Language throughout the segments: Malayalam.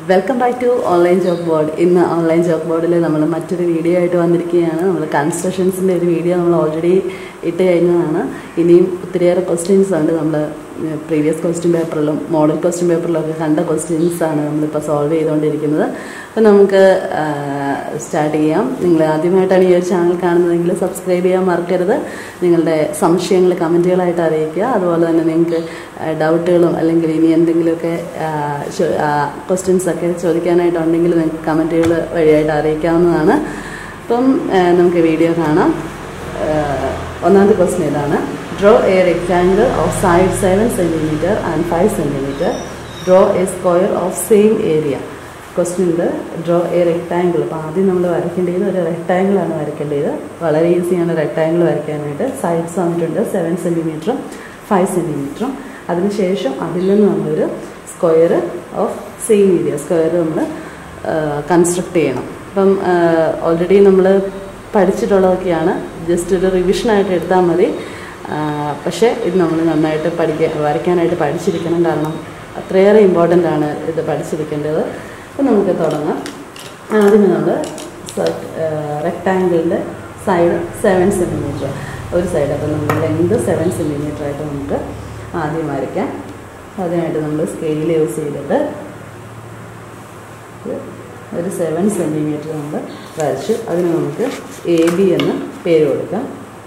Welcome back to online job board ഇന്ന് ഓൺലൈൻ ജോബ് ബോർഡിൽ നമ്മൾ മറ്റൊരു വീഡിയോ ആയിട്ട് വന്നിരിക്കുകയാണ് നമ്മൾ കൺസ്ട്രക്ഷൻസിൻ്റെ ഒരു വീഡിയോ നമ്മൾ ഓൾറെഡി ഇട്ട് കഴിഞ്ഞതാണ് ഇനിയും ഒത്തിരിയേറെ ക്വസ്റ്റ്യൻസ് ഉണ്ട് നമ്മൾ പ്രീവിയസ് ക്വസ്റ്റ്യൻ പേപ്പറിലും മോഡൽ ക്വസ്റ്റ്യൻ പേപ്പറിലും ഒക്കെ കണ്ട ക്വസ്റ്റ്യൻസ് ആണ് നമ്മളിപ്പോൾ സോൾവ് ചെയ്തുകൊണ്ടിരിക്കുന്നത് അപ്പോൾ നമുക്ക് സ്റ്റാർട്ട് ചെയ്യാം നിങ്ങൾ ആദ്യമായിട്ടാണ് ഈ ഒരു ചാനൽ കാണുന്നതെങ്കിൽ സബ്സ്ക്രൈബ് ചെയ്യാൻ മറക്കരുത് നിങ്ങളുടെ സംശയങ്ങൾ കമൻറ്റുകളായിട്ട് അറിയിക്കുക അതുപോലെ തന്നെ നിങ്ങൾക്ക് ഡൗട്ടുകളും അല്ലെങ്കിൽ ഇനി എന്തെങ്കിലുമൊക്കെ ക്വസ്റ്റ്യൻസ് ഒക്കെ ചോദിക്കാനായിട്ടുണ്ടെങ്കിൽ നിങ്ങൾക്ക് കമൻറ്റുകൾ വഴിയായിട്ട് അറിയിക്കാവുന്നതാണ് അപ്പം നമുക്ക് വീഡിയോ കാണാം ഒന്നാമത്തെ ക്വസ്റ്റ്യൻ ഇതാണ് draw a rectangle of side seven centimetre and five centimetre draw a square of same area question ഉണ്ട് ഡ്രോ എ റെക്റ്റാങ്കിൾ അപ്പോൾ ആദ്യം നമ്മൾ വരയ്ക്കേണ്ടത് ഒരു റെക്റ്റാങ്കിളാണ് വരയ്ക്കേണ്ടത് വളരെ ഈസിയാണ് റെക്റ്റാങ്കിൾ വരയ്ക്കാനായിട്ട് സൈഡ്സ് വന്നിട്ടുണ്ട് സെവൻ സെൻറ്റിമീറ്ററും ഫൈവ് സെൻറ്റിമീറ്ററും അതിനുശേഷം അതിൽ നിന്ന് നമ്മളൊരു square of same area square നമ്മൾ കൺസ്ട്രക്ട് ചെയ്യണം അപ്പം ഓൾറെഡി നമ്മൾ പഠിച്ചിട്ടുള്ളതൊക്കെയാണ് ജസ്റ്റ് ഒരു റിവിഷനായിട്ട് എടുത്താൽ മതി പക്ഷേ ഇത് നമ്മൾ നന്നായിട്ട് പഠിക്കാൻ വരയ്ക്കാനായിട്ട് പഠിച്ചിരിക്കണം കാരണം അത്രയേറെ ഇമ്പോർട്ടൻ്റ് ആണ് ഇത് പഠിച്ചിരിക്കേണ്ടത് അപ്പം നമുക്ക് തുടങ്ങാം ആദ്യം നമ്മൾ റെക്റ്റാങ്കിളിൻ്റെ സൈഡ് സെവൻ സെൻറ്റിമീറ്റർ ഒരു സൈഡ് അപ്പോൾ നമ്മൾ ലെങ്ത് സെവൻ സെൻറ്റിമീറ്റർ ആയിട്ട് നമുക്ക് ആദ്യം വരയ്ക്കാം അതിനായിട്ട് നമ്മൾ സ്കെയിൽ യൂസ് ചെയ്തിട്ട് ഒരു സെവൻ സെൻറ്റിമീറ്റർ നമ്മൾ വരച്ചു അതിന് നമുക്ക് എ ബി എന്ന് പേര് കൊടുക്കാം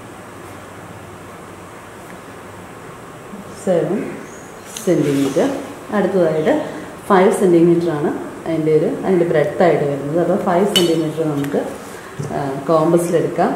സെവൻ സെൻറ്റിമീറ്റർ അടുത്തതായിട്ട് ഫൈവ് സെൻറ്റിമീറ്റർ ആണ് അതിൻ്റെ ഒരു അതിൻ്റെ ബ്രെഡായിട്ട് വരുന്നത് അപ്പോൾ ഫൈവ് സെൻറ്റിമീറ്റർ നമുക്ക് കോമ്പസിലെടുക്കാം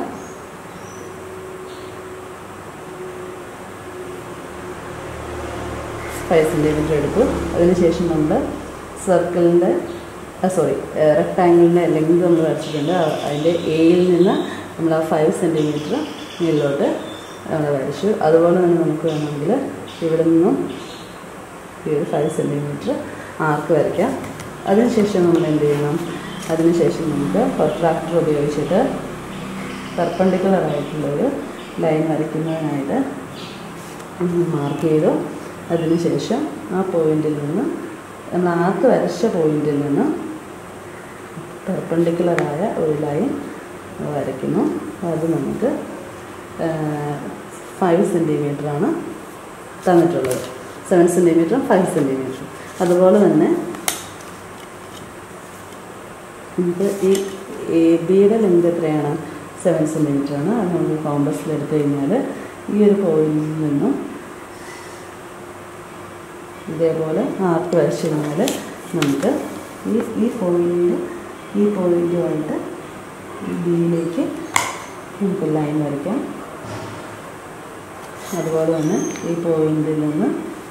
ഫൈവ് സെൻറ്റിമീറ്റർ എടുത്തു അതിനുശേഷം നമ്മൾ സർക്കിളിൻ്റെ സോറി റെക്ടാങ്കിളിൻ്റെ ലെങ്ത് നമ്മൾ വരച്ചിട്ടുണ്ട് അതിൻ്റെ എയിൽ നിന്ന് നമ്മൾ ആ ഫൈവ് സെൻറ്റിമീറ്റർ മേളിലോട്ട് നമ്മൾ വരച്ചു അതുപോലെ തന്നെ നമുക്ക് വേണമെങ്കിൽ ഇവിടെ നിന്നും ഈ ഒരു ഫൈവ് സെൻറ്റിമീറ്റർ ആർക്ക് വരയ്ക്കാം അതിനുശേഷം നമ്മൾ എന്ത് ചെയ്യണം അതിനുശേഷം നമുക്ക് പ്രൊട്രാക്ടർ ഉപയോഗിച്ചിട്ട് പെർപ്പണ്ടിക്കുലർ ആയിട്ടുള്ളൊരു ലൈൻ വരയ്ക്കുന്നതിനായിട്ട് മാർക്ക് ചെയ്തു അതിനുശേഷം ആ പോയിന്റിൽ നിന്ന് നമ്മൾ ആർക്ക് വരച്ച പോയിന്റിൽ നിന്ന് പെർപ്പണ്ടിക്കുലറായ ഒരു ലൈൻ വരയ്ക്കുന്നു അത് നമുക്ക് ഫൈവ് സെൻറ്റിമീറ്ററാണ് തന്നിട്ടുള്ളത് സെവൻ സെൻറ്റിമീറ്ററും ഫൈവ് സെൻറ്റിമീറ്ററും അതുപോലെ തന്നെ നമുക്ക് ഈ എ ബിയുടെ ലെങ്ത് എത്രയാണ് സെവൻ സെൻറ്റിമീറ്റർ ആണ് അത് നമുക്ക് കോമ്പസിൽ എടുത്തു കഴിഞ്ഞാൽ ഈ ഒരു പോയിന്റിൽ നിന്നും ഇതേപോലെ ആർക്ക് വരച്ച് കഴിഞ്ഞാൽ നമുക്ക് ഈ ഈ പോയിൻ്റ് ഈ പോയിൻറ്റുമായിട്ട് ബിയിലേക്ക് നമുക്ക് ലൈൻ വരയ്ക്കാം അതുപോലെ തന്നെ ഈ പോയിന്റിൽ നിന്ന്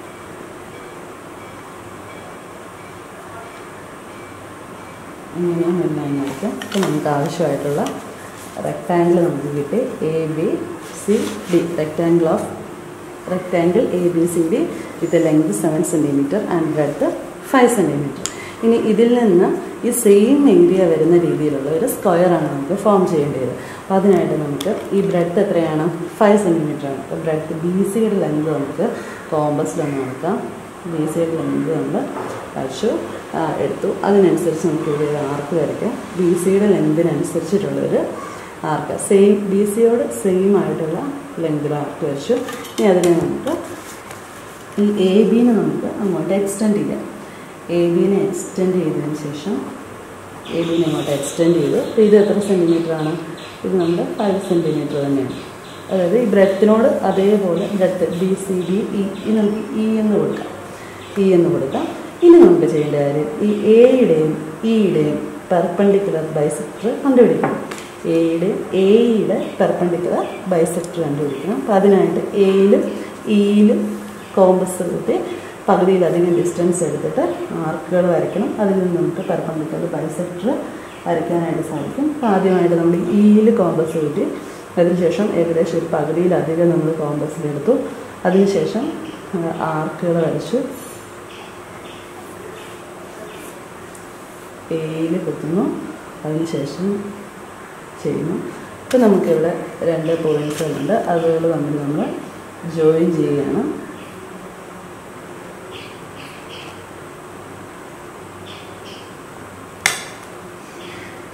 ഇങ്ങനെയും ഒരു ലൈൻ വരയ്ക്കാം അപ്പോൾ നമുക്ക് ആവശ്യമായിട്ടുള്ള റെക്റ്റാങ്കിൾ നമുക്ക് കിട്ടി A B C D rectangle of rectangle A B C D with length seven centimetre and breadth five centimetre ഇനി ഇതിൽ നിന്ന് ഈ സെയിം ഏരിയ വരുന്ന രീതിയിലുള്ള ഒരു സ്ക്വയറാണ് നമുക്ക് ഫോം ചെയ്യേണ്ടത് അപ്പോൾ അതിനായിട്ട് നമുക്ക് ഈ ബ്രെഡ് എത്രയാണ് ഫൈവ് സെൻറ്റിമീറ്റർ ആണ് അപ്പോൾ ബ്രെഡ് ബി സിയുടെ ലെങ്ത് നമുക്ക് കോമ്പസിലൊന്ന് നോക്കാം ബി സിയുടെ ലെങ്ത് നമ്മൾ വരച്ചു എടുത്തു അതിനനുസരിച്ച് നമുക്ക് ഇവിടെ ഒരു ആർക്ക് വരയ്ക്കാം ബി സിയുടെ ലെങ്തിനനുസരിച്ചിട്ടുള്ളൊരു ആർക്ക് സെയിം ബി സിയോട് സെയിം ആയിട്ടുള്ള ലെങ്തിൽ ആർക്ക് വരച്ചു ഇനി അതിനെ നമുക്ക് ഈ എ ബിനെ നമുക്ക് അങ്ങോട്ട് എക്സ്റ്റെൻഡ് ചെയ്യാം എ ബിനെ എക്സ്റ്റെൻഡ് ചെയ്തതിന് ശേഷം എ ബിനെ അങ്ങോട്ട് എക്സ്റ്റെൻഡ് ചെയ്തു അപ്പോൾ ഇത് എത്ര സെൻറ്റിമീറ്റർ ആണ് ഇത് നമ്മുടെ ഫൈവ് സെൻറ്റിമീറ്റർ തന്നെയാണ് അതായത് ഈ ബ്രെത്തിനോട് അതേപോലെ breadth B C B E നമുക്ക് ഇ എന്ന് കൊടുക്കാം ഇ എന്ന് കൊടുക്കാം ഇനി നമുക്ക് ചെയ്യേണ്ട കാര്യം ഈ എയുടെയും ഇയുടെയും പെർപ്പണ്ടിക്കുലർ ബൈസെക്ടർ കണ്ടുപിടിക്കണം എയുടെ എയുടെ പെർപ്പണ്ടിക്കുലർ ബൈസെക്ടർ കണ്ടുപിടിക്കണം അപ്പോൾ അതിനായിട്ട് എയിലും ഇയിലും കോമ്പസ് കൂട്ടി പകുതിയിലധികം ഡിസ്റ്റൻസ് എടുത്തിട്ട് ആർക്കുകൾ വരയ്ക്കണം അതിൽ നിന്ന് നമുക്ക് പെർപ്പണ്ടിക്കുലർ ബൈസെക്ടർ വരയ്ക്കാനായിട്ട് സാധിക്കും അപ്പോൾ ആദ്യമായിട്ട് നമ്മൾ ഇയിൽ കോമ്പസ് കൂട്ടി അതിനുശേഷം ഏകദേശം ഒരു പകുതിയിലധികം നമ്മൾ കോമ്പസിലെടുത്തു അതിനുശേഷം ആർക്കുകൾ വരച്ചു എയിൽ കുത്തുന്നു അതിനുശേഷം ചെയ്യുന്നു ഇപ്പം നമുക്കിവിടെ രണ്ട് പോയിൻറ്റ്സുകളുണ്ട് അതുകൾ തമ്മിൽ നമ്മൾ ജോയിൻ ചെയ്യുകയാണ്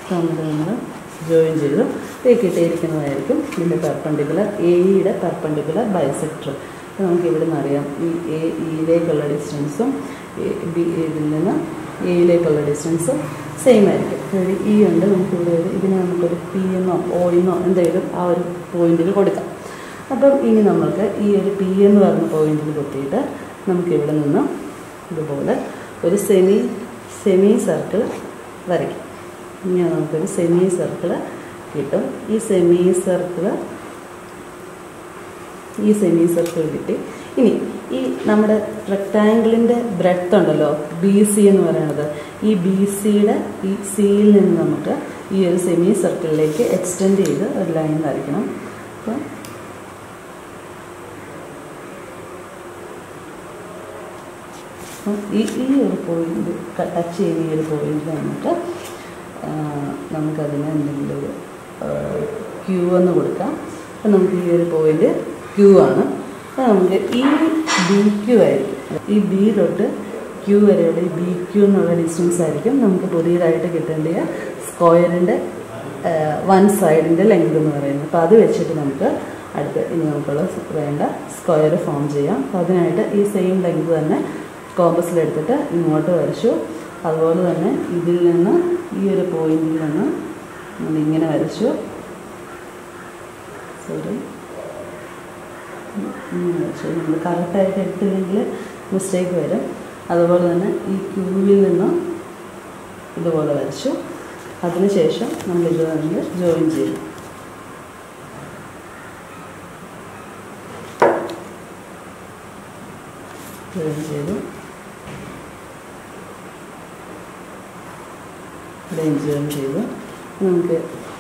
തമ്മിൽ നമ്മൾ ജോയിൻ ചെയ്തു ഈ കിട്ടിയിരിക്കുന്നതായിരിക്കും ഇതിൻ്റെ പെർപ്പണ്ടിക്കുലർ എയുടെ പെർപ്പണ്ടിക്കുലർ ബൈസെക്ടർ നമുക്ക് ഇവിടെ നിന്ന് അറിയാം ഈ എ ഇയിലേക്കുള്ള ഡിസ്റ്റൻസും ബി ഇതിൽ നിന്ന് എയിലേക്കുള്ള ഡിസ്റ്റൻസും സെയിം ആയിരിക്കും അതായത് ഇ ഉണ്ട് നമുക്ക് ഇവിടെ ഒരു ഇതിനെ നമുക്കൊരു പി എന്നോ ഒ എന്നോ എന്തെങ്കിലും ആ ഒരു പോയിന്റിൽ കൊടുക്കാം അപ്പം ഇനി നമ്മൾക്ക് ഈ ഒരു പി എന്ന് പറഞ്ഞ പോയിന്റിൽ കുത്തിയിട്ട് നമുക്ക് ഇവിടെ നിന്ന് ഇതുപോലെ ഒരു സെമി സെമി സർക്കിൾ വരയ്ക്കും ഇങ്ങനെ നമുക്കൊരു സെമി സർക്കിൾ കിട്ടും ഈ സെമി സർക്കിൾ ഈ സെമി സർക്കിൾ കിട്ടി ഇനി ഈ നമ്മുടെ റെക്റ്റാങ്കിളിൻ്റെ ബ്രെഡ്ത്ത് ഉണ്ടല്ലോ ബി സി എന്ന് പറയുന്നത് ഈ ബി സിയുടെ ഈ സിയിൽ നിന്ന് നമുക്ക് ഈ ഒരു സെമി സർക്കിളിലേക്ക് എക്സ്റ്റെൻഡ് ചെയ്ത് ഒരു ലൈൻ വരയ്ക്കണം അപ്പം അപ്പം ഈ ഈ ഒരു പോയിന്റ് ടച്ച് ചെയ്യുന്ന ഈ ഒരു പോയിന്റ് നമുക്ക് ആ, നമുക്കതിന് എന്തെങ്കിലും ഒരു ക്യൂ എന്ന് കൊടുക്കാം അപ്പം നമുക്ക് ഈ ഒരു പോയിന്റ് ക്യൂ ആണ് അപ്പം നമുക്ക് ഈ ബി ക്യൂ ആയിരിക്കും ഈ ബി തൊട്ട് ക്യൂ വരെയുള്ള ഈ ബി ക്യൂ എന്നുള്ള ഡിസ്റ്റൻസ് ആയിരിക്കും നമുക്ക് പുതിയതായിട്ട് കിട്ടേണ്ട സ്ക്വയറിൻ്റെ വൺ സൈഡിൻ്റെ ലെങ്ത് എന്ന് പറയുന്നത് അപ്പോൾ അത് വെച്ചിട്ട് നമുക്ക് അടുത്ത് ഇനി നമുക്കുള്ള വേണ്ട സ്ക്വയർ ഫോം ചെയ്യാം അപ്പോൾ അതിനായിട്ട് ഈ സെയിം ലെങ്ത് തന്നെ കോമ്പസിലെടുത്തിട്ട് ഇങ്ങോട്ട് വരച്ചു അതുപോലെ തന്നെ ഇതിൽ നിന്ന് ഈ ഒരു പോയിന്റിൽ നിന്ന് നമ്മൾ ഇങ്ങനെ വരച്ചു സോറി ഇങ്ങനെ വരച്ചു നമ്മൾ കറക്റ്റായിട്ട് എടുത്തില്ലെങ്കിൽ മിസ്റ്റേക്ക് വരും അതുപോലെ തന്നെ ഈ ക്യൂവിൽ നിന്ന് ഇതുപോലെ വരച്ചു അതിനുശേഷം നമ്മൾ ഇത് തമ്മിൽ ജോയിൻ ചെയ്യും ജോയിൻ ചെയ്തു ഇവിടെയും ജോയിൻ ചെയ്തു നമുക്ക്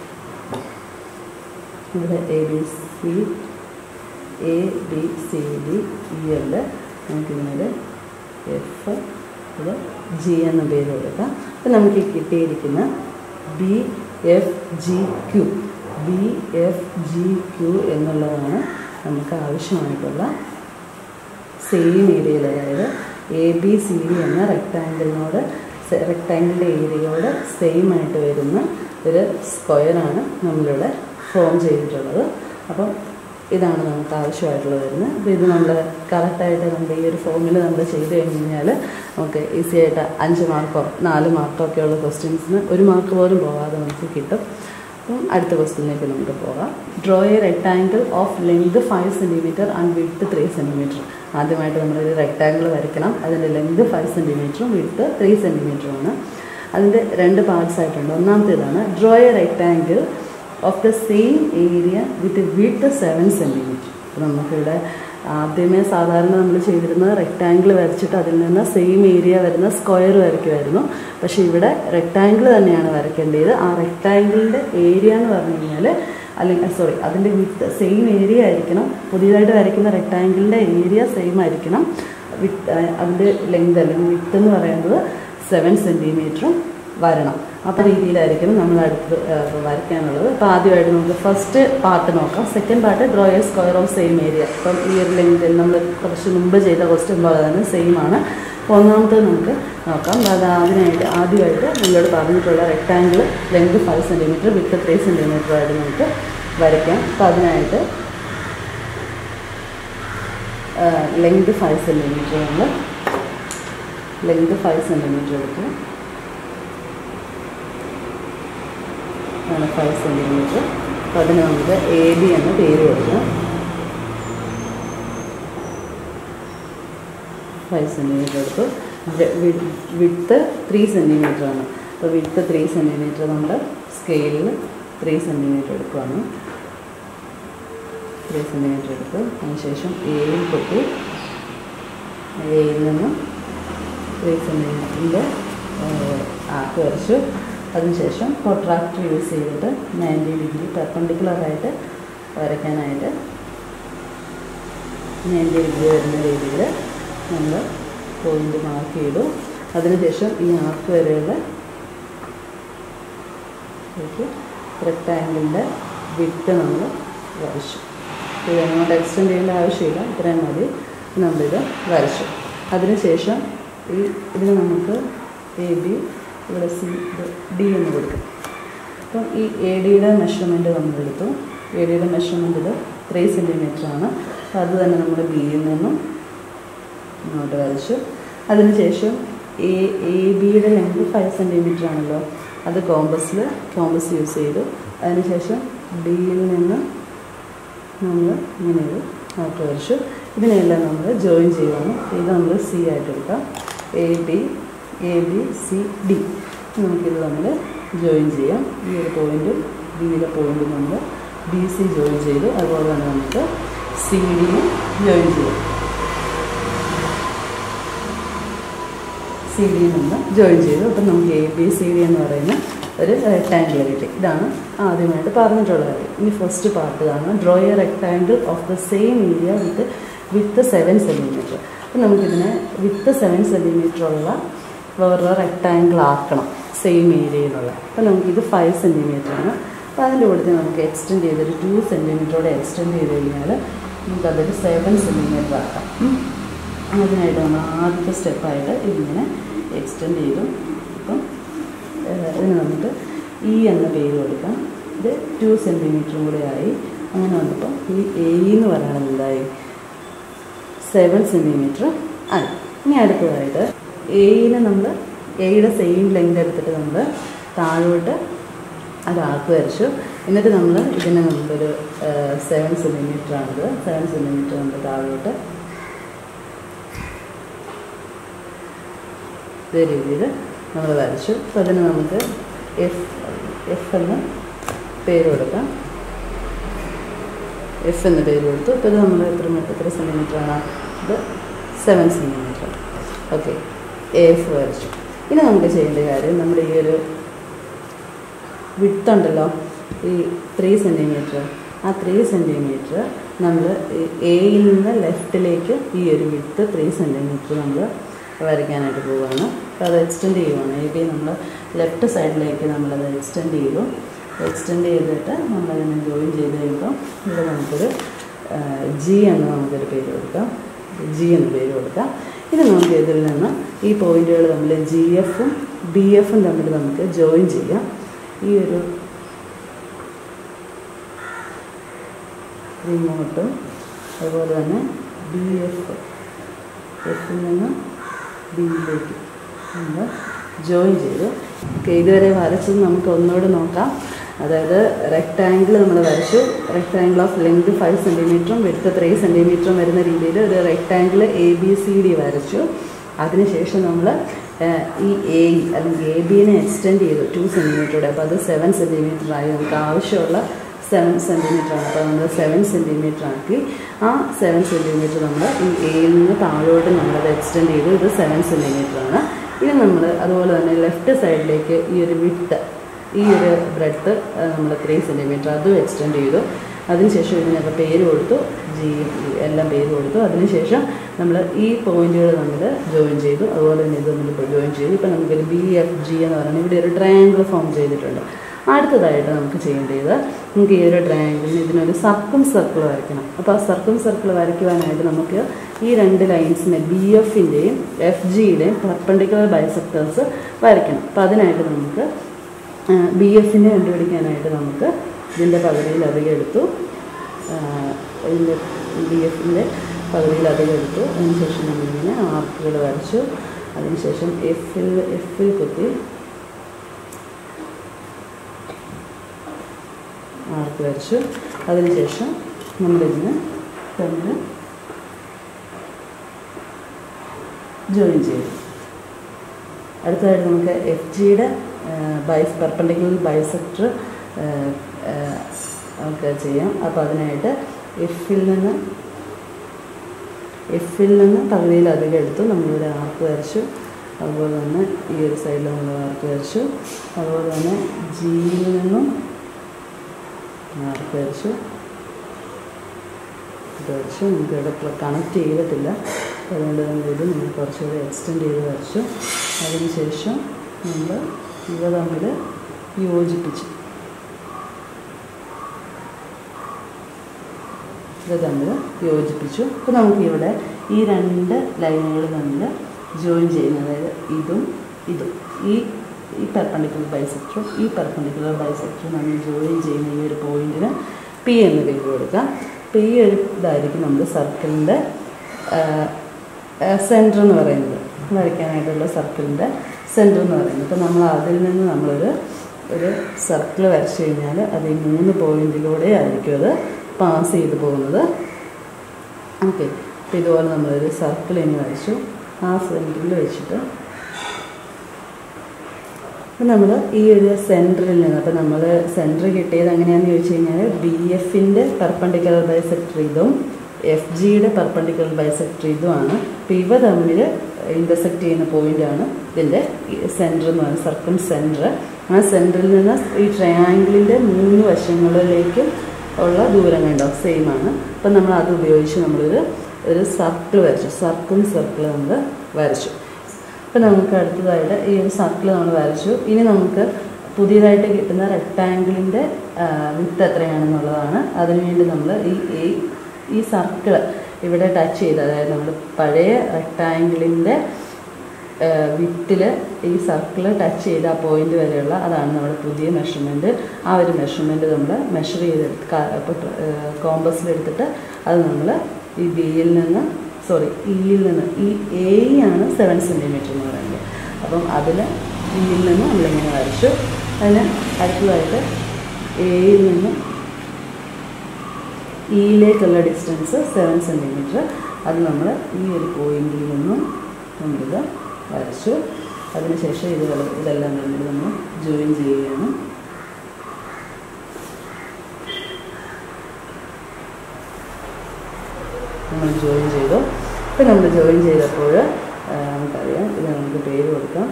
ഇവിടെ A B C A B C D E ഉണ്ട് നമുക്കിതിനൊരു എഫ് ഇത് ജി എന്ന പേര് കൊടുക്കാം അപ്പം നമുക്ക് ഈ കിട്ടിയിരിക്കുന്ന B F G Q B F G Q എന്നുള്ളതാണ് നമുക്ക് ആവശ്യമായിട്ടുള്ള സെയിം ഏരിയയിൽ അതായത് എ ബി സി ഡി എന്ന റെക്റ്റാങ്കിളിനോട് റെക്റ്റാങ്കിളിൻ്റെ ഏരിയയോട് സെയിം ആയിട്ട് വരുന്ന ഒരു സ്ക്വയറാണ് നമ്മളിവിടെ ഫോം ചെയ്തിട്ടുള്ളത് അപ്പം ഇതാണ് നമുക്ക് ആവശ്യമായിട്ടുള്ളത് വരുന്നത് അപ്പോൾ ഇത് നമ്മൾ കറക്റ്റായിട്ട് നമ്മുടെ ഈ ഒരു ഫോമിൽ നമ്മൾ ചെയ്ത് കഴിഞ്ഞ് കഴിഞ്ഞാൽ നമുക്ക് ഈസി ആയിട്ട് അഞ്ച് മാർക്കോ നാല് മാർക്കോ ഒക്കെയുള്ള ക്വസ്റ്റ്യൻസിന് ഒരു മാർക്ക് പോലും പോകാതെ നമുക്ക് കിട്ടും അപ്പം അടുത്ത ക്വസ്റ്റ്യനിലേക്ക് നമുക്ക് പോകാം draw a rectangle of length five centimetre and width three centimetre ആദ്യമായിട്ട് നമ്മളൊരു റെക്ടാങ്കിൾ വരയ്ക്കണം അതിൻ്റെ ലെങ്ത് ഫൈവ് സെൻറ്റിമീറ്ററും വിഡ്ത്ത് ത്രീ സെൻറ്റിമീറ്ററുമാണ് അതിൻ്റെ രണ്ട് പാർട്സ് ആയിട്ടുണ്ട് ഒന്നാമത്തേതാണ് draw a rectangle of the same area with width seven centimetre അപ്പോൾ നമുക്കിവിടെ ആദ്യമേ സാധാരണ നമ്മൾ ചെയ്തിരുന്നത് റെക്റ്റാങ്കിൾ വരച്ചിട്ട് അതിൽ നിന്ന് സെയിം ഏരിയ വരുന്ന സ്ക്വയർ വരയ്ക്കുമായിരുന്നു പക്ഷേ ഇവിടെ റെക്റ്റാങ്കിൾ തന്നെയാണ് വരയ്ക്കേണ്ടത് ആ റെക്റ്റാങ്കിളിൻ്റെ ഏരിയ എന്ന് പറഞ്ഞു കഴിഞ്ഞാൽ അല്ലെങ്കിൽ സോറി അതിൻ്റെ വിത്ത് സെയിം ഏരിയ ആയിരിക്കണം പുതിയതായിട്ട് വരയ്ക്കുന്ന റെക്റ്റാങ്കിളിൻ്റെ ഏരിയ സെയിം ആയിരിക്കണം വിത്ത് അതിൻ്റെ ലെങ്ത് അല്ലെങ്കിൽ വിത്ത് എന്ന് പറയുന്നത് സെവൻ സെൻറ്റിമീറ്ററും വരണം അപ്പോൾ രീതിയിലായിരിക്കണം നമ്മൾ അടുത്ത് ഏഹ്, വരയ്ക്കാനുള്ളത് അപ്പോൾ ആദ്യമായിട്ട് നമുക്ക് ഫസ്റ്റ് പാർട്ട് നോക്കാം second part draw a square of same area അപ്പം ഈ ഒരു ലെങ്തിൽ നമ്മൾ കുറച്ച് മുമ്പ് ചെയ്ത ക്വസ്റ്റ്യൻ പോലെ തന്നെ സെയിം ആണ് അപ്പോൾ ഒന്നാമത്തെ നമുക്ക് നോക്കാം അത് അതിനായിട്ട് ആദ്യമായിട്ട് നമ്മളോട് പറഞ്ഞിട്ടുള്ള rectangle length five centimetre with three centimetre ആയിട്ട് നമുക്ക് വരയ്ക്കാം അപ്പോൾ അതിനായിട്ട് ലെങ്ത് ഫൈവ് സെൻറ്റിമീറ്റർ നമ്മൾ ലെങ്ത് ഫൈവ് സെൻറ്റിമീറ്റർ എടുക്കും ആണ് ഫൈവ് സെൻറ്റിമീറ്റർ അപ്പോൾ അതിന് നമുക്ക് എ ബി എന്ന പേര് കൊടുക്കാം ഫൈവ് സെൻറ്റിമീറ്റർ എടുത്തു വിഡ്ത്ത് ത്രീ സെൻറ്റിമീറ്റർ ആണ് അപ്പോൾ വിഡ്ത്ത് ത്രീ സെൻറ്റിമീറ്റർ നമ്മൾ സ്കെയിലിൽ ത്രീ സെൻറ്റിമീറ്റർ എടുക്കുകയാണ് ത്രീ സെൻറ്റിമീറ്റർ എടുത്തു അതിനുശേഷം എയിൽ കൊട്ടി എയിൽ നിന്ന് ത്രീ സെൻറ്റിമീറ്ററിൻ്റെ ആർക്ക് വരച്ചു അതിനുശേഷം പ്രൊട്രാക്ടർ യൂസ് ചെയ്തിട്ട് നയൻറ്റി ഡിഗ്രി പെർപ്പണ്ടിക്കുലറായിട്ട് വരയ്ക്കാനായിട്ട് നയൻറ്റി ഡിഗ്രി വരുന്ന രീതിയിൽ നമ്മൾ പോയിൻ്റ് മാർക്ക് ചെയ്തു അതിനുശേഷം ഈ ആർക്ക് വരെയുള്ള റെക്റ്റാങ്കിളിൻ്റെ വിട്ട് നമ്മൾ വരച്ചു ഇത് അങ്ങോട്ട് എക്സ്റ്റെൻഡ് ചെയ്യേണ്ട ആവശ്യമില്ല ഇത്രയും മതി നമ്മളിത് വരച്ചു അതിനുശേഷം ഈ ഇതിന് നമുക്ക് എ ബി ഇവിടെ സി ഡി എന്ന് കൊടുക്കും അപ്പം ഈ എ ഡിയുടെ മെഷർമെൻറ്റ് നമ്മളെടുത്തു എ ഡിയുടെ മെഷർമെൻറ്റിൽ ത്രീ സെൻറ്റിമീറ്റർ ആണ് അപ്പോൾ അത് തന്നെ നമ്മൾ ബിയിൽ നിന്നും ഇങ്ങോട്ട് വരച്ചു അതിനുശേഷം എ എ ബിയുടെ ലെങ്ത് ഫൈവ് സെൻറ്റിമീറ്റർ ആണല്ലോ അത് കോമ്പസിൽ കോമ്പസ് യൂസ് ചെയ്തു അതിനുശേഷം ഡിയിൽ നിന്ന് നമ്മൾ ഇങ്ങനെ ഒരു ആർക്ക് വരച്ചു ഇതിനെല്ലാം നമ്മൾ ജോയിൻ ചെയ്യുവാണ് ഇത് നമ്മൾ സി ആയിട്ട് എടുക്കാം A B A B C D നമുക്കിത് നമ്മൾ ജോയിൻ ചെയ്യാം ഈ ഒരു പോയിൻറ്റും ബിയിലെ പോയിൻറ്റും നമ്മൾ ബി സി ജോയിൻ ചെയ്തു അതുപോലെ തന്നെ നമുക്ക് സി ഡിയും ജോയിൻ ചെയ്യാം സി ഡിയിൽ നിന്ന് ജോയിൻ ചെയ്തു അപ്പം നമുക്ക് എ ബി സി ഡി എന്ന് പറയുന്ന ഒരു റെക്ടാങ്കിൾ കിട്ടി ഇതാണ് ആദ്യമായിട്ട് പറഞ്ഞിട്ടുള്ള കാര്യം ഇനി ഫസ്റ്റ് പാർട്ട് കാണാം draw a rectangle of the same area with with seven centimetre അപ്പം നമുക്കിതിനെ വിത്ത് സെവൻ സെൻറ്റിമീറ്റർ ഉള്ള വേറെ റെക്ടാങ്കിൾ ആക്കണം സെയിം ഏരിയയിലുള്ള അപ്പം നമുക്കിത് ഫൈവ് സെൻറ്റിമീറ്റർ ആണ് അപ്പോൾ അതിൻ്റെ കൂടെ നമുക്ക് എക്സ്റ്റെൻഡ് ചെയ്തൊരു ടു സെൻറ്റിമീറ്ററോടെ എക്സ്റ്റെൻഡ് ചെയ്ത് കഴിഞ്ഞാൽ നമുക്കതൊരു സെവൻ സെൻറ്റിമീറ്റർ ആക്കാം ഉം. അതിനായിട്ട് നമ്മൾ ആദ്യത്തെ സ്റ്റെപ്പായിട്ട് ഇതിങ്ങനെ എക്സ്റ്റെൻഡ് ചെയ്തു അപ്പം ഏഹ്, ഇതിന് നമുക്ക് ഇ എന്ന പേര് കൊടുക്കാം ഇത് ടു സെൻറ്റിമീറ്ററും കൂടെ ആയി അങ്ങനെ വന്നപ്പം ഈ എ എന്ന് പറയുന്നത് എന്തായി സെവൻ സെൻറ്റിമീറ്റർ ആയി ഇനി അടുത്തതായിട്ട് എയിനെ നമ്മൾ എയുടെ സെയിം ലെങ്ത് എടുത്തിട്ട് നമ്മൾ താഴോട്ട് അത് ആർക്ക് വരച്ചു എന്നിട്ട് നമ്മൾ ഇതിനെ നമ്മളൊരു സെവൻ സെൻറ്റിമീറ്റർ ആണിത് സെവൻ സെൻറ്റിമീറ്റർ നമ്മൾ താഴോട്ട് ഇതേ രീതിയിൽ നമ്മൾ വരച്ചു അപ്പോൾ അതിന് നമുക്ക് എഫ് എഫ് എന്ന് പേര് കൊടുക്കാം എഫ് എന്ന് പേര് കൊടുത്തു അപ്പോൾ ഇത് നമ്മൾ എത്ര മീ- എത്ര സെൻറ്റിമീറ്റർ ആണ് ഇത് സെവൻ സെൻറ്റിമീറ്റർ ഓക്കെ എഫ് വരച്ചു ഇനി നമുക്ക് ചെയ്യേണ്ട കാര്യം നമ്മുടെ ഈ ഒരു വിട്ട് ഉണ്ടല്ലോ ഈ ത്രീ സെൻറ്റിമീറ്റർ ആ ത്രീ സെൻറ്റിമീറ്റർ നമ്മൾ എയിൽ നിന്ന് ലെഫ്റ്റിലേക്ക് ഈ ഒരു വിട്ട് ത്രീ സെൻറ്റിമീറ്റർ നമ്മൾ വരയ്ക്കാനായിട്ട് പോവുകയാണ് അപ്പോൾ അത് എക്സ്റ്റെൻഡ് ചെയ്യുവാണ് എ ബി നമ്മൾ ലെഫ്റ്റ് സൈഡിലേക്ക് നമ്മളത് എക്സ്റ്റെൻഡ് ചെയ്തു എക്സ്റ്റെൻഡ് ചെയ്തിട്ട് നമ്മളതിനെ ജോയിൻ ചെയ്ത് കഴിയുമ്പോൾ ഇവിടെ നമുക്കൊരു ജി എന്ന് നമുക്കൊരു പേര് കൊടുക്കാം ജി എന്ന് പേര് കൊടുക്കാം ഇത് നമുക്ക് ഇതിൽ നിന്ന് ഈ പോയിന്റുകൾ തമ്മിൽ ജി എഫും ബി എഫും തമ്മിൽ നമുക്ക് ജോയിൻ ചെയ്യാം ഈ ഒരു റിമോട്ടും അതുപോലെ തന്നെ ബി എഫ് എഫിൽ നിന്ന് ബിയിലേക്ക് നമ്മൾ ജോയിൻ ചെയ്തു ഓക്കെ ഇതുവരെ വരച്ചത് നമുക്ക് ഒന്നുകൂടെ നോക്കാം അതായത് റെക്റ്റാങ്കിൾ നമ്മൾ വരച്ചു റെക്റ്റാങ്കിൾ ഓഫ് ലെങ്ത് ഫൈവ് സെൻറ്റിമീറ്ററും വിടുത്ത് ത്രീ സെൻറ്റിമീറ്ററും വരുന്ന രീതിയിൽ ഒരു rectangle A B C D വരച്ചു അതിനുശേഷം നമ്മൾ ഈ എ അല്ലെങ്കിൽ എ ബിനെ എക്സ്റ്റെൻഡ് ചെയ്തു ടു സെൻറ്റിമീറ്ററുടെ അപ്പോൾ അത് സെവൻ സെൻറ്റിമീറ്റർ ആയി നമുക്ക് ആവശ്യമുള്ള സെവൻ സെൻറ്റിമീറ്റർ ആണ് അപ്പോൾ നമ്മൾ സെവൻ സെൻറ്റിമീറ്റർ ആക്കി ആ സെവൻ സെൻറ്റിമീറ്റർ നമ്മൾ ഈ എയിൽ നിന്ന് താഴോട്ട് നമ്മളത് എക്സ്റ്റെൻഡ് ചെയ്തു ഇത് സെവൻ സെൻറ്റിമീറ്റർ ആണ് ഇനി നമ്മൾ അതുപോലെ തന്നെ ലെഫ്റ്റ് സൈഡിലേക്ക് ഈ ഒരു വിട്ട് ഈ ഒരു ബ്രെഡ്ത്ത് നമ്മൾ ത്രീ സെൻറ്റിമീറ്റർ അതും എക്സ്റ്റെൻഡ് ചെയ്തു അതിനുശേഷം ഇതിനൊക്കെ പേര് കൊടുത്തു ജി എല്ലാം പേര് കൊടുത്തു അതിനുശേഷം നമ്മൾ ഈ പോയിന്റുകൾ നമ്മൾ ജോയിൻ ചെയ്തു അതുപോലെ തന്നെ ഇത് നമ്മൾ ജോയിൻ ചെയ്തു ഇപ്പം നമുക്കൊരു ബി എഫ് ജി എന്ന് പറയുന്നത് ഇവിടെ ഒരു ട്രയാങ്കിൾ ഫോം ചെയ്തിട്ടുണ്ട് അടുത്തതായിട്ട് നമുക്ക് ചെയ്യേണ്ടത് നമുക്ക് ഈ ഒരു ട്രയാങ്കിളിന് ഇതിനൊരു സർക്കും സർക്കിൾ വരയ്ക്കണം അപ്പോൾ ആ സർക്കും സർക്കിൾ വരയ്ക്കുവാനായിട്ട് നമുക്ക് ഈ രണ്ട് ലൈൻസിനെ ബി എഫിൻ്റെയും എഫ് ജിയുടെയും പെർപ്പൻഡിക്കുലർ ബൈസെക്ടേഴ്സ് വരയ്ക്കണം അപ്പോൾ അതിനായിട്ട് നമുക്ക് ബി എഫിനെ കണ്ടുപിടിക്കാനായിട്ട് നമുക്ക് ഇതിൻ്റെ പകുതിയിൽ അധികം എടുത്തു ആ, ഇതിൻ്റെ ബി എഫിൻ്റെ പകുതിയിൽ അധികം എടുത്തു അതിനുശേഷം നമ്മളിങ്ങനെ ആർക്കുകൾ വരച്ചു അതിനുശേഷം എഫിൽ എഫിൽ കുത്തി ആർക്ക് വരച്ചു അതിനുശേഷം നമ്മളിതിന് തമ്മിൽ ജോയിൻ ചെയ്തു അടുത്തതായിട്ട് നമുക്ക് എഫ് ജിയുടെ ബൈസ് പെർപ്പൻഡിക്കുലർ ബൈസെക്ടർ നമുക്ക് ചെയ്യാം അപ്പോൾ അതിനായിട്ട് എഫിൽ നിന്ന് എഫിൽ നിന്ന് പകുതിയിലധികം എടുത്തു നമ്മളിവിടെ ആർക്ക് വരച്ചു അതുപോലെ തന്നെ ഈ ഒരു സൈഡിൽ നമ്മൾ ആർക്ക് വരച്ചു അതുപോലെ തന്നെ ജിയിൽ നിന്നും ആർക്ക് വരച്ചു ഇത് വരച്ചു നമുക്ക് ഇവിടെ കണക്ട് ചെയ്തിട്ടില്ല അതുകൊണ്ട് നമ്മൾ ഇത് നമ്മൾ കുറച്ചുകൂടി എക്സ്റ്റെൻഡ് ചെയ്ത് വരച്ചു അതിനുശേഷം നമ്മൾ ഇവ തമ്മിൽ യോജിപ്പിച്ചു ഇത് തമ്മിൽ യോജിപ്പിച്ചു അപ്പോൾ നമുക്കിവിടെ ഈ രണ്ട് ലൈനുകൾ തമ്മിൽ ജോയിൻ ചെയ്യുന്ന അതായത് ഇതും ഇതും ഈ ഈ പെർപ്പണ്ടിക്കുലർ ബൈസെക്ടറും ഈ പെർപ്പണ്ടിക്കുലർ ബൈസെക്ടറും നമ്മൾ ജോയിൻ ചെയ്യുന്ന ഈ ഒരു പോയിന്റിന് പി എന്ന് പേര് കൊടുക്കാം അപ്പോൾ ഈ ഒരു ഇതായിരിക്കും നമ്മുടെ സർക്കിളിൻ്റെ സെൻറ്റർ എന്ന് പറയുന്നത് വരയ്ക്കാനായിട്ടുള്ള സർക്കിളിൻ്റെ സെൻറ്റർ എന്ന് പറയുന്നത് അപ്പോൾ നമ്മൾ അതിൽ നിന്ന് നമ്മളൊരു ഒരു സർക്കിൾ വരച്ചു കഴിഞ്ഞാൽ അത് ഈ മൂന്ന് പോയിന്റിലൂടെ ആയിരിക്കും അത് പാസ് ചെയ്ത് പോകുന്നത് ഓക്കെ അപ്പോൾ ഇതുപോലെ നമ്മളൊരു സർക്കിൾ ഇനി വരച്ചു ആ സെൻറ്ററിൽ വെച്ചിട്ട് അപ്പം നമ്മൾ ഈ ഒരു സെൻറ്ററിൽ നിന്ന് അപ്പം നമ്മൾ സെൻറ്റർ കിട്ടിയത് എങ്ങനെയാണെന്ന് ചോദിച്ചു കഴിഞ്ഞാൽ ബി എഫിൻ്റെ പെർപ്പണ്ടിക്കുലർ ബൈസെക്ടർ ഇതും എഫ് ജിയുടെ പെർപ്പണ്ടിക്കുലർ ബൈസെക്ടർ ഇതുമാണ് അപ്പോൾ ഇവ തമ്മിൽ ഇൻ്റർസെക്റ്റ് ചെയ്യുന്ന പോയിൻ്റാണ് ഇതിൻ്റെ സെൻറ്റർ എന്ന് പറയുന്നത് സർക്കിൾ സെൻറ്റർ ആ സെൻറ്ററിൽ നിന്ന് ഈ ട്രയാങ്കിളിൻ്റെ മൂന്ന് വശങ്ങളിലേക്കും ഉള്ള ദൂരം കണ്ടോ സെയിം ആണ് അപ്പം നമ്മൾ അത് ഉപയോഗിച്ച് നമ്മളൊരു ഒരു സർക്കിൾ വരച്ചു സർക്കിൾ സർക്കിൾ നമ്മൾ വരച്ചു അപ്പം നമുക്ക് അടുത്തതായിട്ട് ഈ ഒരു സർക്കിൾ നമ്മൾ വരച്ചു ഇനി നമുക്ക് പുതിയതായിട്ട് കിട്ടുന്ന റെക്റ്റാങ്കിളിൻ്റെ വിത്ത് എത്രയാണെന്നുള്ളതാണ് അതിനുവേണ്ടി നമ്മൾ ഈ ഈ ഈ സർക്കിൾ ഇവിടെ ടച്ച് ചെയ്ത് അതായത് നമ്മൾ പഴയ റെക്റ്റാങ്കിളിൻ്റെ വിത്തിൽ ഈ സർക്കിൾ ടച്ച് ചെയ്ത് ആ പോയിന്റ് വരെയുള്ള അതാണ് നമ്മുടെ പുതിയ മെഷർമെൻറ്റ് ആ ഒരു മെഷർമെൻറ്റ് നമ്മൾ മെഷർ ചെയ്തെടുത്ത് ഇപ്പോൾ കോമ്പസിലെടുത്തിട്ട് അത് നമ്മൾ ഈ ബിയിൽ നിന്ന് സോറി ഇയിൽ നിന്ന് ഈ എ ആണ് സെവൻ സെൻറ്റിമീറ്റർ എന്ന് പറയുന്നത് അപ്പം അതിൽ ഇയിൽ നിന്ന് നമ്മളിങ്ങനെ വരച്ചു അതിന് അടുത്തതായിട്ട് എയിൽ നിന്ന് ഇയിലേക്കുള്ള ഡിസ്റ്റൻസ് സെവൻ സെൻറ്റിമീറ്റർ അത് നമ്മൾ ഈ ഒരു പോയിന്റിൽ നിന്നും നമ്മളിത് വരച്ചു അതിനുശേഷം ഇത് ഇതെല്ലാം നമ്മൾ നമ്മൾ ജോയിൻ ചെയ്യുകയാണ് നമ്മൾ ജോയിൻ ചെയ്തു ഇപ്പം നമ്മൾ ജോയിൻ ചെയ്തപ്പോൾ നമുക്കറിയാം ഇത് നമുക്ക് പേര് കൊടുക്കാം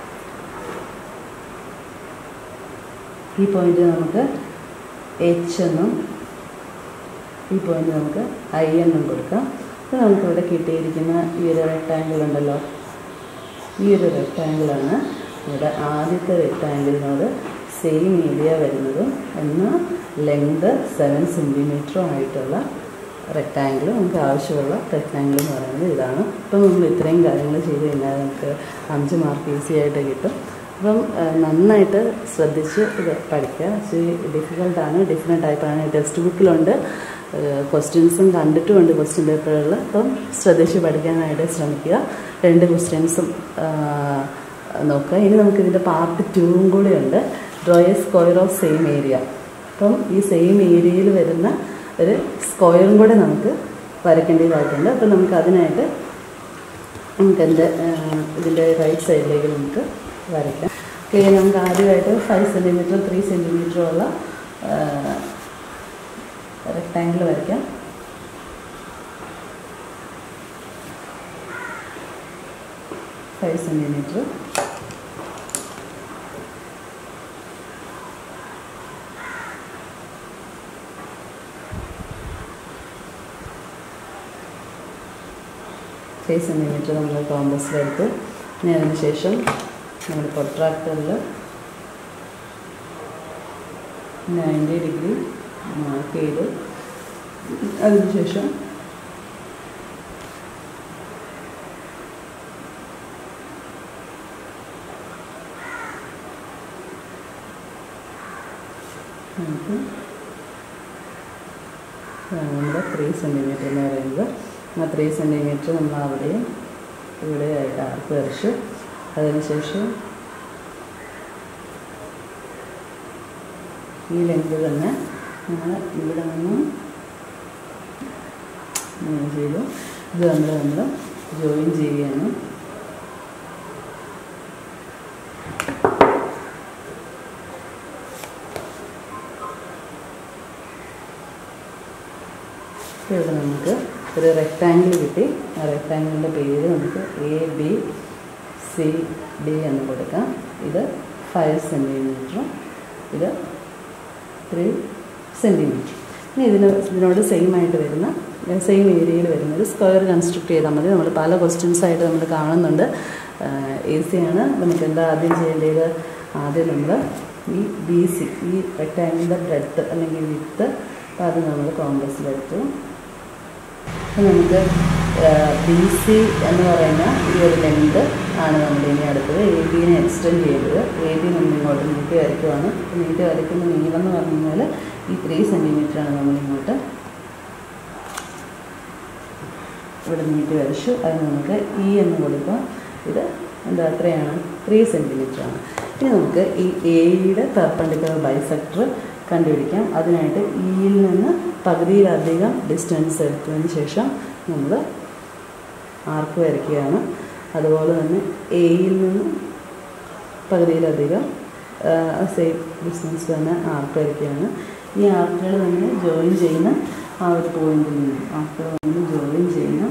ഈ പോയിന്റ് നമുക്ക് എച്ച് എന്നും ഈ പോയിന്റ് നമുക്ക് ഐ എന്നും കൊടുക്കാം അപ്പോൾ നമുക്കിവിടെ കിട്ടിയിരിക്കുന്ന ഈ ഒരു റെക്റ്റാങ്കിൾ ഉണ്ടല്ലോ ഈ ഒരു റെക്റ്റാങ്കിളാണ് ഇവിടെ ആദ്യത്തെ റെക്റ്റാങ്കിളിനോട് സെയിം ഏരിയ വരുന്നതും എന്നാൽ ലെങ്ത് സെവൻ സെൻറ്റിമീറ്ററും ആയിട്ടുള്ള റെക്റ്റാങ്കിൾ നമുക്ക് ആവശ്യമുള്ള റെക്റ്റാങ്കിൾ എന്ന് പറയുന്നത് ഇതാണ് ഇപ്പം നമ്മൾ ഇത്രയും കാര്യങ്ങൾ ചെയ്ത് കഴിഞ്ഞാൽ നമുക്ക് അഞ്ച് മാർക്ക് ഈസി ആയിട്ട് കിട്ടും അപ്പം നന്നായിട്ട് ശ്രദ്ധിച്ച് ഇത് പഠിക്കുക ഇച്ചിരി ഡിഫിക്കൽട്ടാണ് ഡിഫറെൻറ്റ് ടൈപ്പാണ് ടെക്സ്റ്റ് ബുക്കിലുണ്ട് ക്വസ്റ്റ്യൻസും കണ്ടിട്ടുമുണ്ട് ക്വസ്റ്റ്യൻ പേപ്പറുകളിൽ അപ്പം ശ്രദ്ധിച്ച് പഠിക്കാനായിട്ട് ശ്രമിക്കുക രണ്ട് ക്വസ്റ്റ്യൻസും നോക്കുക ഇനി നമുക്ക് ഇതിൻ്റെ പാർട്ട് ടൂവും കൂടെ ഉണ്ട് draw a square of same area അപ്പം ഈ സെയിം ഏരിയയിൽ വരുന്ന ഒരു സ്ക്വയറും കൂടെ നമുക്ക് വരയ്ക്കേണ്ടതായിട്ടുണ്ട് അപ്പം നമുക്ക് അതിനായിട്ട് നമുക്ക് എൻ്റെ ഇതിൻ്റെ റൈറ്റ് സൈഡിലേക്ക് നമുക്ക് വരയ്ക്കാം ഓക്കെ നമുക്ക് ആദ്യമായിട്ട് ഫൈവ് സെൻറ്റിമീറ്റർ ത്രീ സെൻറ്റിമീറ്റർ ഉള്ള റെക്റ്റാങ്കിൾ വരയ്ക്കാം ഫൈവ് സെൻറ്റിമീറ്റർ ഫൈവ് സെൻറ്റിമീറ്റർ നമ്മൾ കോമ്പസിലെടുത്ത് ഇനി അതിന് ശേഷം നമ്മൾ പ്രൊട്രാക്ടറിൽ നയൻറ്റി ഡിഗ്രി മാർക്ക് ചെയ്ത് അതിനുശേഷം നമുക്ക് നമ്മുടെ ത്രീ സെൻറ്റിമീറ്റർ എന്ന് പറയുന്നത് ആ ത്രീ സെൻറ്റിമീറ്റർ നമ്മൾ അവിടെയും ഇവിടെ ആയിട്ട് ആർക്ക് വരച്ചു അതിനുശേഷം ഈ ലെങ്ത് തന്നെ നമ്മൾ ഇവിടെ നിന്ന് ഇങ്ങനെ ചെയ്തു ഇത് നമ്മൾ നമ്മൾ ജോയിൻ ചെയ്യുകയാണ് ഇവിടെ നമുക്ക് ഒരു റെക്റ്റാങ്കിൾ കിട്ടി ആ റെക്റ്റാങ്കിളിൻ്റെ പേര് നമുക്ക് എ ബി സി ഡി എന്ന് കൊടുക്കാം ഇത് ഫൈവ് സെൻറ്റിമീറ്ററും ഇത് ത്രീ സെൻറ്റിമീറ്റർ ഇനി ഇതിന് ഇതിനോട് സെയിം ആയിട്ട് വരുന്ന സെയിം ഏരിയയിൽ വരുന്ന ഒരു സ്ക്വയർ കൺസ്ട്രക്ട് ചെയ്താൽ മതി നമ്മൾ പല ക്വസ്റ്റ്യൻസ് ആയിട്ട് നമ്മൾ കാണുന്നുണ്ട് ഈസിയാണ് നമുക്ക് എന്താ ആദ്യം ചെയ്യേണ്ടത് ആദ്യം നമ്മൾ ഈ ബി സി ഈ റെക്റ്റാങ്കിളിൻ്റെ ബ്രെഡ്ത്ത് അല്ലെങ്കിൽ വിത്ത് അപ്പോൾ അത് നമ്മൾ കോമ്പസിലെടുത്തു അപ്പോൾ നമുക്ക് ബി സി എന്ന് പറയുന്ന ഈ ഒരു ലെങ്ത് ആണ് നമ്മൾ ഇനി അടുത്തത് എ ബിനെ എക്സ്റ്റെൻഡ് ചെയ്തത് എ ബി നമ്മൾ ഇങ്ങോട്ട് നീട്ടി വരയ്ക്കുവാണ് നീട്ടി വരയ്ക്കുന്ന നീളം എന്ന് പറഞ്ഞു കഴിഞ്ഞാൽ ഈ ത്രീ ആണ് നമ്മൾ ഇങ്ങോട്ട് ഇവിടെ നീട്ടി വരച്ചു അതിന് നമുക്ക് ഇ എന്ന് കൊടുക്കാം ഇത് എന്താ എത്രയാണ് ത്രീ സെൻറ്റിമീറ്റർ ആണ് ഇനി നമുക്ക് ഈ എയുടെ പെർപ്പണ്ടിക്കുലർ ബൈസെക്ടർ കണ്ടുപിടിക്കാം അതിനായിട്ട് ഇയിൽ നിന്ന് പകുതിയിലധികം ഡിസ്റ്റൻസ് എടുത്തതിന് ശേഷം നമ്മൾ ആർക്ക് വരയ്ക്കുകയാണ് അതുപോലെ തന്നെ എയിൽ നിന്ന് പകുതിയിലധികം സെയിം ഡിസ്റ്റൻസ് തന്നെ ആർക്ക് വരയ്ക്കുകയാണ് ഈ ആർക്കുകൾ തന്നെ ജോയിൻ ചെയ്യുന്ന ആ ഒരു പോയിന്റിൽ നിന്ന് ആർക്കുകൾ തന്നെ ജോയിൻ ചെയ്യുന്ന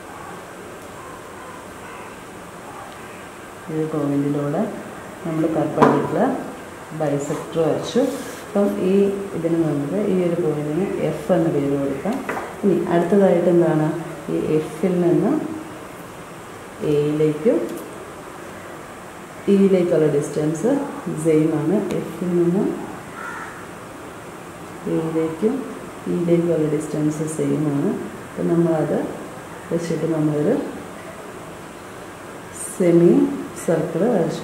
ഈ പോയിന്റിലൂടെ നമ്മൾ പെർപ്പണ്ടിക്കുലർ ബൈസെക്ടർ വരച്ചു അപ്പം ഈ ഇതിന് നമുക്ക് ഈ ഒരു പോയിന്റിന് എഫ് എന്ന പേര് കൊടുക്കാം ഇനി അടുത്തതായിട്ട് എന്താണ് ഈ എഫിൽ നിന്ന് എയിലേക്കും ഇയിലേക്കുള്ള ഡിസ്റ്റൻസ് സെയിം ആണ് എഫിൽ നിന്ന് എയിലേക്കും ഇയിലേക്കുള്ള ഡിസ്റ്റൻസ് സെയിം ആണ് അപ്പം നമ്മളത് വെച്ചിട്ട് നമ്മളൊരു സെമി സർക്കിൾ വരച്ചു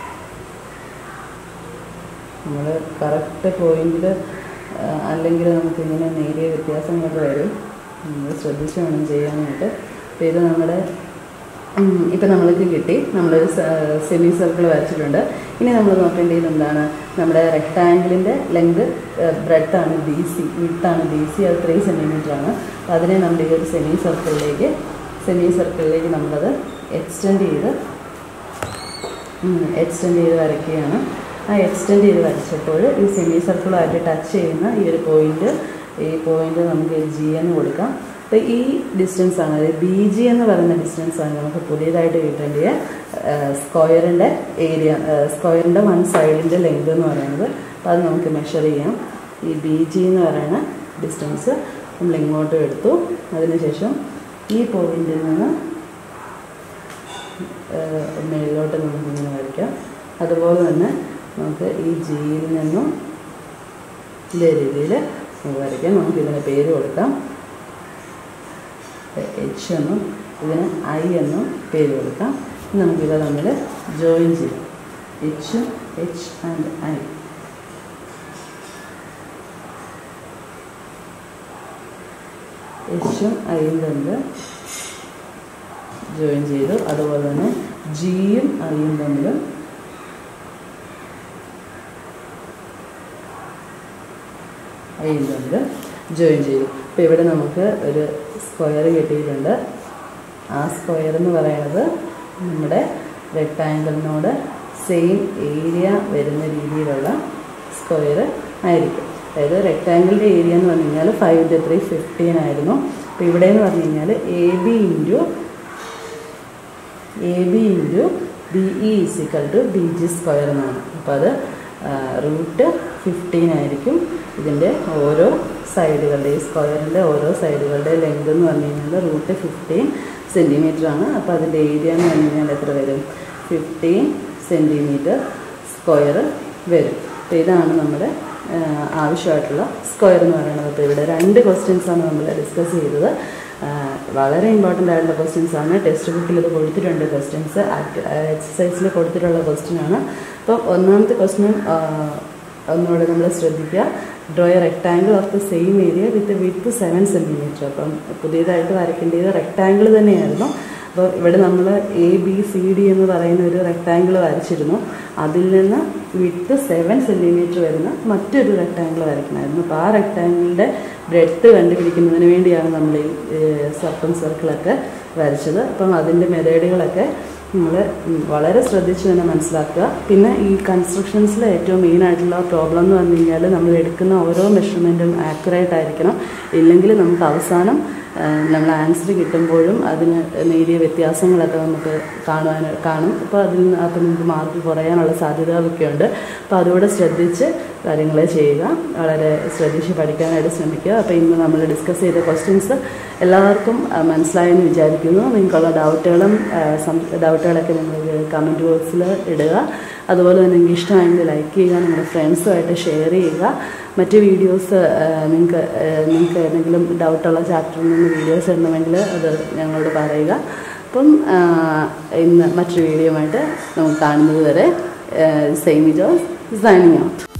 നമ്മൾ കറക്റ്റ് പോയിന്റിൽ അല്ലെങ്കിൽ നമുക്കിങ്ങനെ നേരിയ വ്യത്യാസങ്ങളൊക്കെ വരും നമ്മൾ ശ്രദ്ധിച്ച് വേണം ചെയ്യാനായിട്ട് അപ്പോൾ ഇത് നമ്മുടെ ഇപ്പം നമ്മൾക്ക് കിട്ടി നമ്മളൊരു സെമി സർക്കിൾ വരച്ചിട്ടുണ്ട് ഇനി നമ്മൾ നോക്കേണ്ടത് എന്താണ് നമ്മുടെ റെക്ടാങ്കിളിൻ്റെ ലെങ്ത് ബ്രെഡാണ് ബി സി വിട്ടാണ് ബി സി അത് ത്രീ സെൻറ്റിമീറ്റർ ആണ് അപ്പോൾ അതിനെ നമ്മുടെ ഈ ഒരു സെമി സർക്കിളിലേക്ക് സെമി സർക്കിളിലേക്ക് നമ്മളത് എക്സ്റ്റെൻഡ് ചെയ്ത് എക്സ്റ്റെൻഡ് ചെയ്ത് വരയ്ക്കുകയാണ് ആ എക്സ്റ്റെൻഡ് ചെയ്ത് വരച്ചപ്പോൾ ഈ സെമി സർക്കിളുമായിട്ട് ടച്ച് ചെയ്യുന്ന ഈ ഒരു പോയിന്റ് ഈ പോയിന്റ് നമുക്ക് ജി എന്ന് കൊടുക്കാം അപ്പോൾ ഈ ഡിസ്റ്റൻസ് ആണ് അതായത് ബി ജി എന്ന് പറയുന്ന ഡിസ്റ്റൻസ് ആണ് നമുക്ക് പുതിയതായിട്ട് കിട്ടേണ്ടിയ സ്ക്വയറിൻ്റെ ഏരിയ സ്ക്വയറിൻ്റെ വൺ സൈഡിൻ്റെ ലെങ്ത് എന്ന് പറയുന്നത് അപ്പോൾ അത് നമുക്ക് മെഷർ ചെയ്യാം ഈ ബി ജി എന്ന് പറയുന്ന ഡിസ്റ്റൻസ് നമ്മൾ ഇങ്ങോട്ടും എടുത്തു അതിനുശേഷം ഈ പോയിന്റിൽ നിന്ന് മേളിലോട്ട് നമുക്കിങ്ങനെ വരയ്ക്കാം അതുപോലെ തന്നെ നമുക്ക് ഈ ജിയിൽ നിന്നും ഇതേ രീതിയിൽ നമുക്ക് വരയ്ക്കാം നമുക്ക് ഇതിന് പേര് കൊടുക്കാം എച്ച് എന്നും ഇതിന് ഐ എന്നും പേര് കൊടുക്കാം നമുക്കിത് തമ്മിൽ ജോയിൻ ചെയ്യാം എച്ച് എച്ച് ആൻഡ് ഐ എച്ചും ഐയും തമ്മിൽ ജോയിൻ ചെയ്തു അതുപോലെ തന്നെ ജിയും ഐയും തമ്മിൽ ഐയും തമ്മിൽ ജോയിൻ ചെയ്തു അപ്പോൾ ഇവിടെ നമുക്ക് ഒരു സ്ക്വയർ കിട്ടിയിട്ടുണ്ട് ആ സ്ക്വയർ എന്ന് പറയുന്നത് നമ്മുടെ റെക്ടാങ്കിളിനോട് സെയിം ഏരിയ വരുന്ന രീതിയിലുള്ള സ്ക്വയർ ആയിരിക്കും അതായത് റെക്ടാങ്കിളിൻ്റെ ഏരിയ എന്ന് പറഞ്ഞു കഴിഞ്ഞാൽ ഫൈവ് ഇൻറ്റു ത്രീ ഫിഫ്റ്റീൻ ആയിരുന്നു അപ്പോൾ ഇവിടെ എന്ന് പറഞ്ഞു കഴിഞ്ഞാൽ A B into A B into B E is equal to B G square എന്നാണ് അപ്പോൾ അത് റൂട്ട് ഫിഫ്റ്റീൻ ആയിരിക്കും ഇതിൻ്റെ ഓരോ സൈഡുകളുടെ ഈ സ്ക്വയറിൻ്റെ ഓരോ സൈഡുകളുടെ ലെങ്ത് എന്ന് പറഞ്ഞു കഴിഞ്ഞാൽ റൂട്ട് ഫിഫ്റ്റീൻ സെൻറ്റിമീറ്റർ ആണ് അപ്പോൾ അതിൻ്റെ ഏരിയ എന്ന് പറഞ്ഞു കഴിഞ്ഞാൽ എത്ര വരും ഫിഫ്റ്റീൻ സെൻറ്റിമീറ്റർ സ്ക്വയർ വരും അപ്പോൾ ഇതാണ് നമ്മുടെ ആവശ്യമായിട്ടുള്ള സ്ക്വയർ എന്ന് പറയുന്നത് അപ്പോൾ ഇവിടെ രണ്ട് ക്വസ്റ്റ്യൻസ് ആണ് നമ്മൾ ഡിസ്കസ് ചെയ്തത് വളരെ ഇമ്പോർട്ടൻ്റ് ആയിട്ടുള്ള ക്വസ്റ്റ്യൻസ് ആണ് ടെക്സ്റ്റ് ബുക്കിൽ ഇത് കൊടുത്തിട്ടുണ്ട് ക്വസ്റ്റ്യൻസ് എക്സസൈസിൽ കൊടുത്തിട്ടുള്ള ക്വസ്റ്റ്യൻ ആണ് അപ്പോൾ ഒന്നാമത്തെ ക്വസ്റ്റ്യൻ ഒന്നുകൂടെ നമ്മൾ ശ്രദ്ധിക്കുക draw a rectangle of the same area with with seven centimetre അപ്പം പുതിയതായിട്ട് വരയ്ക്കേണ്ടത് റെക്ടാങ്കിൾ തന്നെയായിരുന്നു അപ്പോൾ ഇവിടെ നമ്മൾ എ ബി സി ഡി എന്ന് പറയുന്ന ഒരു റെക്ടാങ്കിൾ വരച്ചിരുന്നു അതിൽ നിന്ന് വിത്ത് സെവൻ സെൻറ്റിമീറ്റർ വരുന്ന മറ്റൊരു റെക്ടാങ്കിൾ വരയ്ക്കണമായിരുന്നു അപ്പോൾ ആ റെക്ടാങ്കിളിൻ്റെ ബ്രെഡ്ത്ത് കണ്ടുപിടിക്കുന്നതിന് വേണ്ടിയാണ് നമ്മൾ ഈ സർക്കം സർക്കിളൊക്കെ വരച്ചത് അപ്പം അതിൻ്റെ മെത്തേഡുകളൊക്കെ നമ്മൾ വളരെ ശ്രദ്ധിച്ച് തന്നെ മനസ്സിലാക്കുക പിന്നെ ഈ കൺസ്ട്രക്ഷൻസിൽ ഏറ്റവും മെയിൻ ആയിട്ടുള്ള പ്രോബ്ലം എന്ന് പറഞ്ഞു കഴിഞ്ഞാൽ നമ്മൾ എടുക്കുന്ന ഓരോ മെഷർമെൻറ്റും ആക്യുറേറ്റ് ആയിരിക്കണം ഇല്ലെങ്കിൽ നമുക്ക് അവസാനം നമ്മൾ ആൻസർ കിട്ടുമ്പോഴും അതിന് നേരിയ വ്യത്യാസങ്ങളൊക്കെ നമുക്ക് കാണുവാൻ കാണും അപ്പോൾ അതിൽ നിന്ന് അപ്പോൾ നമുക്ക് മാർക്ക് കുറയാനുള്ള സാധ്യതകളൊക്കെ ഉണ്ട് അപ്പോൾ അതുകൂടെ ശ്രദ്ധിച്ച് കാര്യങ്ങൾ ചെയ്യുക വളരെ ശ്രദ്ധിച്ച് പഠിക്കാനായിട്ട് ശ്രമിക്കുക അപ്പോൾ ഇന്ന് നമ്മൾ ഡിസ്കസ് ചെയ്ത ക്വസ്റ്റ്യൻസ് എല്ലാവർക്കും ആ, മനസ്സിലായെന്ന് വിചാരിക്കുന്നു നിങ്ങൾക്കുള്ള ഡൗട്ടുകളും ആ, സം- ഡൗട്ടുകളൊക്കെ നിങ്ങൾ കമൻറ്റ് ബോക്സിൽ ഇടുക അതുപോലെ തന്നെ നിങ്ങൾക്ക് ഇഷ്ടമായെങ്കിൽ ലൈക്ക് ചെയ്യുക നിങ്ങളുടെ ഫ്രണ്ട്സുമായിട്ട് ഷെയർ ചെയ്യുക മറ്റ് വീഡിയോസ് നിങ്ങൾക്ക് നിങ്ങൾക്ക് ഏതെങ്കിലും ഡൗട്ടുള്ള ചാപ്റ്ററിൽ നിന്ന് വീഡിയോസ് ഇടണമെങ്കിൽ അത് ഞങ്ങളോട് പറയുക അപ്പം ആ, ഇന്ന് മറ്റൊരു വീഡിയോ ആയിട്ട് നമുക്ക് കാണുന്നത് വരെ സെയിം ജോസ് സൈനിങ് ഔട്ട്